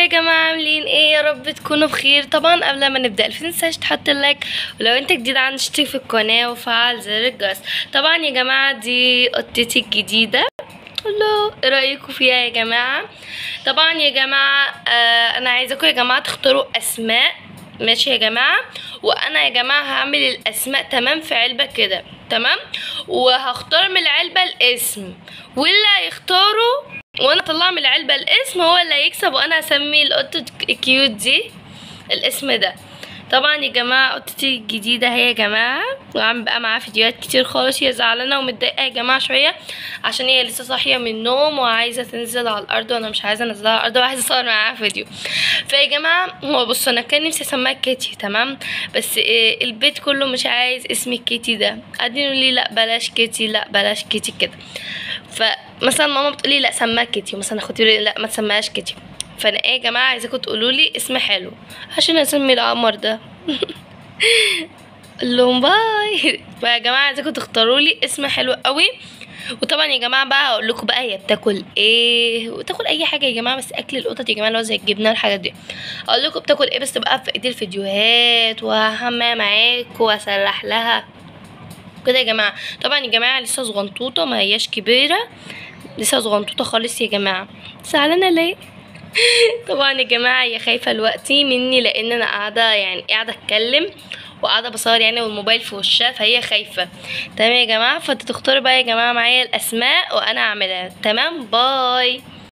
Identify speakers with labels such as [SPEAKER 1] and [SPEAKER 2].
[SPEAKER 1] يا جماعه عاملين ايه يا رب تكونوا بخير طبعا قبل ما نبدا متنساش تحط اللايك ولو انت جديد عندي اشترك في القناه وفعل زر الجرس طبعا يا جماعه دي قطتي الجديده الله ايه رايكم فيها يا جماعه طبعا يا جماعه آه انا عايزاكم يا جماعه تختاروا اسماء ماشي يا جماعه وانا يا جماعه هعمل الاسماء تمام في علبه كده تمام وهختار من العلبه الاسم واللي هيختاره وانا اطلع من العلبه الاسم هو اللي هيكسب وانا هسمي القطه الكيوت دي الاسم ده طبعا يا جماعه قطتي الجديده هي يا جماعه وعم بقى معاها فيديوهات كتير خالص هي زعلانه ومتضايقه يا جماعه شويه عشان هي لسه صاحيه من النوم وعايزه تنزل على الارض وانا مش عايزه انزلها على الارض وعايزه اصور معاها فيديو فيا جماعه هو بصوا انا كان نفسي اسميها كيتي تمام بس إيه البيت كله مش عايز اسم الكيتي ده قاعدين يقولوا لي لا بلاش كيتي لا بلاش كيتي كده فمثلا ماما بتقولي لا سماها كيتي مثلا اخوتي يقولي لا ما تسميهاش كيتي فانا ايه يا جماعه عايزاكم تقولوا لي اسم حلو عشان اسمي القمر ده قول لهم باي بقى يا جماعه عايزاكم تختاروا لي اسم حلو قوي وطبعا يا جماعه بقى هقول لكم بقى هي بتاكل ايه وتاكل اي حاجه يا جماعه بس اكل القطط يا جماعه اللي هو زي الجبنه والحاجات دي اقول لكم بتاكل ايه بس تبقى في ايدي الفيديوهات وهحمى معاكم واسرح لها كده يا جماعه طبعا يا جماعه لسه صغنطوطه ما هياش كبيره لسه صغنطوطه خالص يا جماعه زعلانه ليه طبعا يا جماعه هي خايفه دلوقتي مني لان انا قاعده يعني قاعده اتكلم وقاعده بصور يعني والموبايل في وشها فهي خايفه تمام يا جماعه فانتوا تختاروا بقى يا جماعه معايا الاسماء وانا اعملها تمام باي